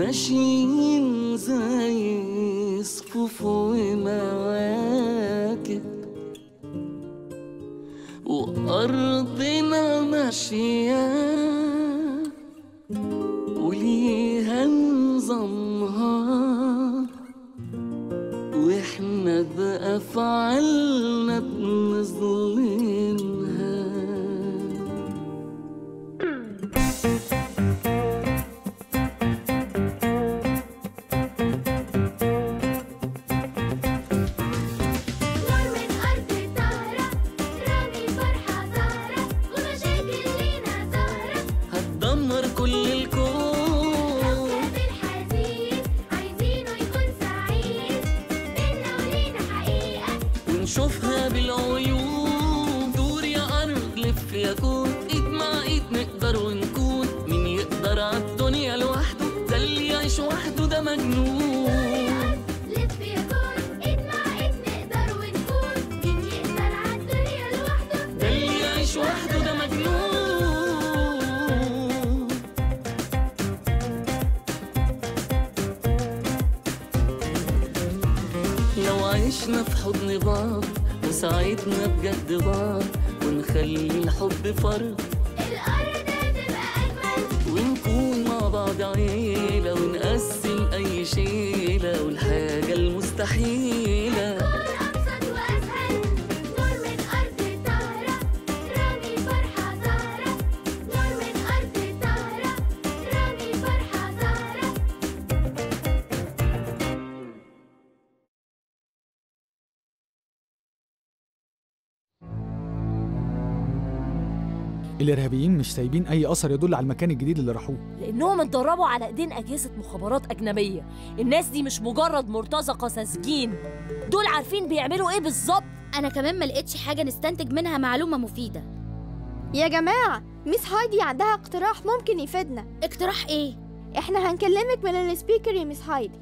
ماشيين زي صفوف ومواكب وأرضنا ماشية وليها نظامها واحنا بأفعالنا بنظلمها نار من أرض طهرة رامي فرحة زهرة ومشاكل لينا زهرة هتدمر كل الكون كوكب الحزين عايزينه يكون سعيد بينا ولينا حقيقة ونشوفها بالعيون دور يا أرض لف يا كون إيد مع إيد نقدر ونكون مين يقدر عالدنيا لوحده ده اللي يعيش وحده ده مجنون لف يا كون ايد مع ايد نقدر ونكون مين يقدر عالدنيا لوحده ده اللي يعيش وحده ده مجنون لو عشنا في حضن بعض وساعدنا بجد بعض ونخلي الحب فرض الأرض هتبقى أجمل ونكون مع بعض عيلة ونقسم أي شيلة والحاجة المستحيلة كون أبسط وأسهل نور من أرض طهرة رامي فرحة زهرة نور من أرض طهرة رامي فرحة زهرة الإرهابيين مش سايبين أي أثر يدل على المكان الجديد اللي راحوه لأنهم اتدربوا على إيدين أجهزة مخابرات أجنبية الناس دي مش مجرد مرتزقة ساذجين دول عارفين بيعملوا إيه بالظبط أنا كمان ما لقيتش حاجة نستنتج منها معلومة مفيدة يا جماعة ميس هايدي عندها اقتراح ممكن يفيدنا اقتراح إيه؟ احنا هنكلمك من السبيكر يا ميس هايدي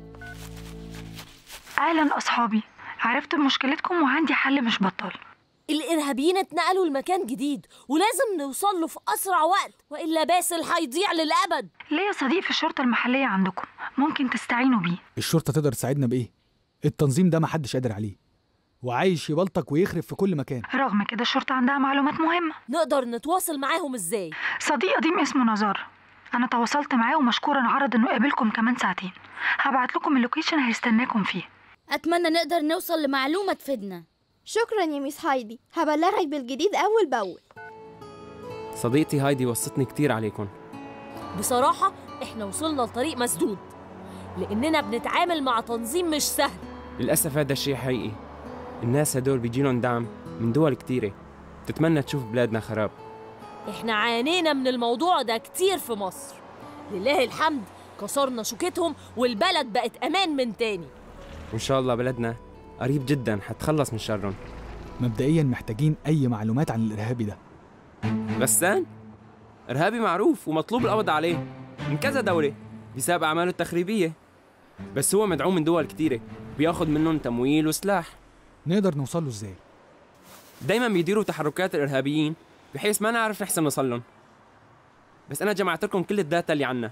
اهلا اصحابي عرفت مشكلتكم وعندي حل مش بطال الإرهابيين اتنقلوا لمكان جديد ولازم نوصل له في أسرع وقت وإلا باسل هيضيع للأبد ليا صديق في الشرطة المحلية عندكم ممكن تستعينوا بيه الشرطة تقدر تساعدنا بإيه؟ التنظيم ده محدش قادر عليه وعايش يبلطك ويخرب في كل مكان رغم كده الشرطة عندها معلومات مهمة نقدر نتواصل معاهم إزاي صديق قديم اسمه نزار أنا تواصلت معاه ومشكورا عرض إنه يقابلكم كمان ساعتين هبعت لكم اللوكيشن هيستناكم فيه أتمنى نقدر نوصل لمعلومة تفيدنا شكرا يا ميس هايدي هبلغك بالجديد أول بأول صديقتي هايدي وصتني كتير عليكم بصراحة إحنا وصلنا لطريق مسدود لأننا بنتعامل مع تنظيم مش سهل للأسف هذا الشيء حقيقي الناس هدول بيجيلهم دعم من دول كتيرة تتمنى تشوف بلادنا خراب إحنا عانينا من الموضوع ده كتير في مصر لله الحمد كسرنا شوكتهم والبلد بقت أمان من تاني وإن شاء الله بلدنا قريب جدا حتخلص من شرهم مبدئيا محتاجين أي معلومات عن الإرهابي ده غسان إرهابي معروف ومطلوب القبض عليه من كذا دولة بسبب أعماله التخريبية بس هو مدعوم من دول كتيرة بياخد منهم تمويل وسلاح نقدر نوصل له إزاي؟ دايما بيديروا تحركات الإرهابيين بحيث ما نعرف نحسن نوصلهم بس أنا جمعت لكم كل الداتا اللي عنا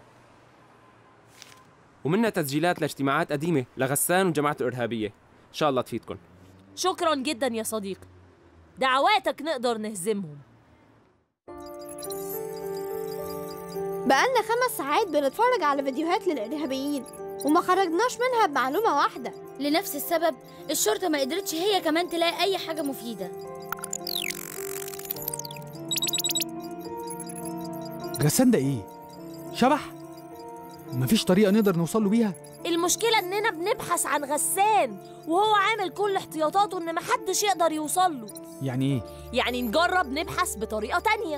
ومنها تسجيلات لاجتماعات قديمة لغسان وجماعته الإرهابية إن شاء الله تفيدكم شكرا جدا يا صديقي دعواتك نقدر نهزمهم بقالنا خمس ساعات بنتفرج على فيديوهات للإرهابيين وما خرجناش منها بمعلومة واحدة لنفس السبب الشرطة ما قدرتش هي كمان تلاقي أي حاجة مفيدة غسان ده إيه؟ شبح؟ مفيش طريقة نقدر نوصل له بيها؟ المشكلة إننا بنبحث عن غسان وهو عامل كل احتياطاته إن محدش يقدر يوصل له يعني إيه؟ يعني نجرب نبحث بطريقة تانية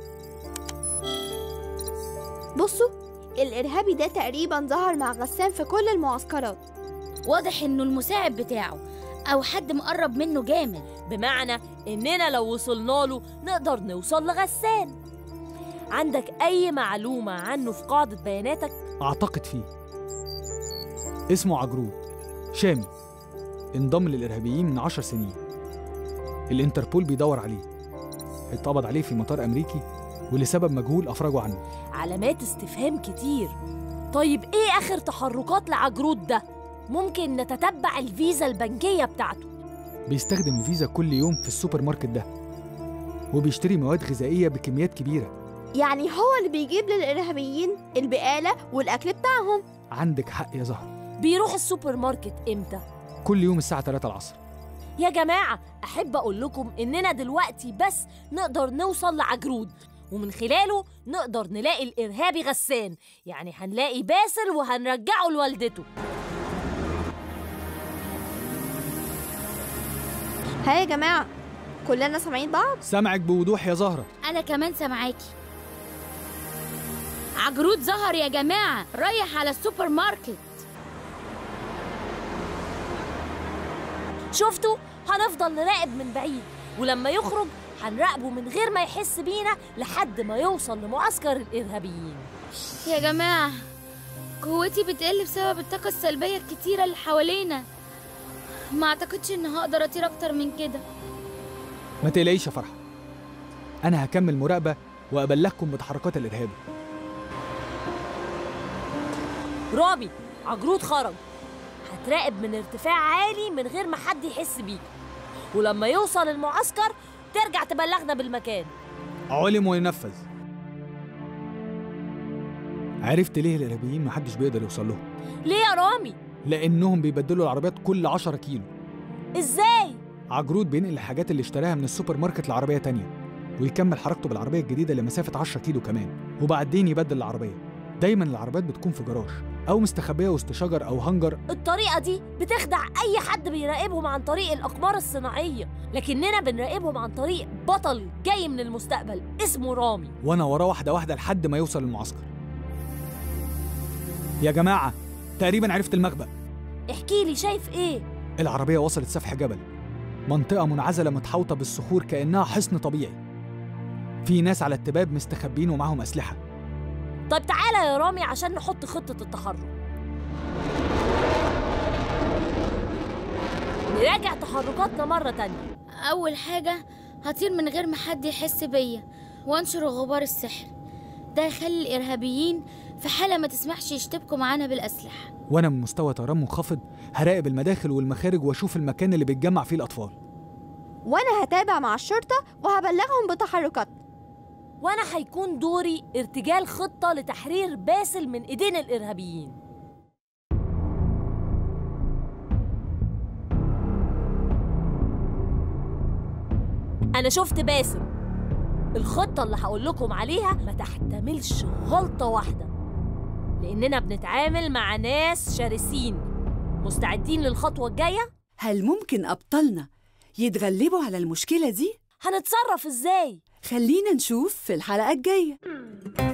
بصوا الإرهابي ده تقريبا ظهر مع غسان في كل المعسكرات واضح إنه المساعد بتاعه أو حد مقرب منه جامد بمعنى إننا لو وصلنا له نقدر نوصل لغسان عندك أي معلومة عنه في قاعدة بياناتك؟ أعتقد فيه اسمه عجرود شامي انضم للإرهابيين من عشر سنين الانتربول بيدور عليه اتقبض عليه في مطار أمريكي ولسبب مجهول أفرجوا عنه علامات استفهام كتير طيب ايه اخر تحركات لعجرود ده ممكن نتتبع الفيزا البنكيه بتاعته بيستخدم الفيزا كل يوم في السوبر ماركت ده وبيشتري مواد غذائية بكميات كبيرة يعني هو اللي بيجيب للإرهابيين البقالة والأكل بتاعهم عندك حق يا زهرة بيروح السوبر ماركت امتى كل يوم الساعة 3 العصر يا جماعة أحب أقول لكم إننا دلوقتي بس نقدر نوصل لعجرود ومن خلاله نقدر نلاقي الإرهابي غسان يعني هنلاقي باسل وهنرجعه لوالدته ها يا جماعة كلنا سامعين بعض سامعك بوضوح يا زهرة انا كمان سامعاكي عجرود ظهر يا جماعه رايح على السوبر ماركت شفتوا هنفضل نراقب من بعيد ولما يخرج هنراقبه من غير ما يحس بينا لحد ما يوصل لمعسكر الإرهابيين يا جماعه قوتي بتقل بسبب الطاقه السلبيه الكتيره اللي حوالينا ما اعتقدش ان هقدر اطير اكتر من كده ما تقلقيش يا فرحة أنا هكمل مراقبة وأبلغكم بتحركات الإرهابي رامي عجرود خرج هتراقب من ارتفاع عالي من غير ما حد يحس بيك ولما يوصل المعسكر ترجع تبلغنا بالمكان علم وينفذ عرفت ليه الإرهابيين محدش بيقدر يوصل لهم ليه يا رامي لأنهم بيبدلوا العربيات كل 10 كيلو ازاي عجرود بينقل الحاجات اللي اشتراها من السوبر ماركت لعربية تانية ويكمل حركته بالعربية الجديدة لمسافة 10 كيلو كمان وبعدين يبدل العربية دايما العربيات بتكون في جراج أو مستخبية وسط شجر أو هنجر الطريقة دي بتخدع أي حد بيراقبهم عن طريق الأقمار الصناعية لكننا بنراقبهم عن طريق بطل جاي من المستقبل اسمه رامي وأنا وراه واحدة واحدة لحد ما يوصل المعسكر يا جماعة تقريبا عرفت المخبأ احكي لي شايف ايه العربية وصلت سفح جبل منطقة منعزلة متحوطة بالصخور كأنها حصن طبيعي في ناس على التباب مستخبين ومعاهم أسلحة طيب تعالى يا رامي عشان نحط خطة التحرك نراجع تحركاتنا مرة تانية اول حاجه هطير من غير ما حد يحس بيا وانشر غبار السحر ده يخلي الارهابيين في حاله ما تسمحش يشتبكوا معانا بالاسلحه وأنا من مستوى طيران منخفض هراقب المداخل والمخارج وأشوف المكان اللي بيتجمع فيه الأطفال وأنا هتابع مع الشرطة وهبلغهم بتحركات وأنا هيكون دوري ارتجال خطة لتحرير باسل من إيدين الإرهابيين أنا شفت باسل الخطة اللي هقول لكم عليها ما تحتملش غلطة واحدة لأننا بنتعامل مع ناس شرسين مستعدين للخطوة الجاية؟ هل ممكن أبطالنا يتغلبوا على المشكلة دي؟ هنتصرف إزاي؟ خلينا نشوف في الحلقة الجاية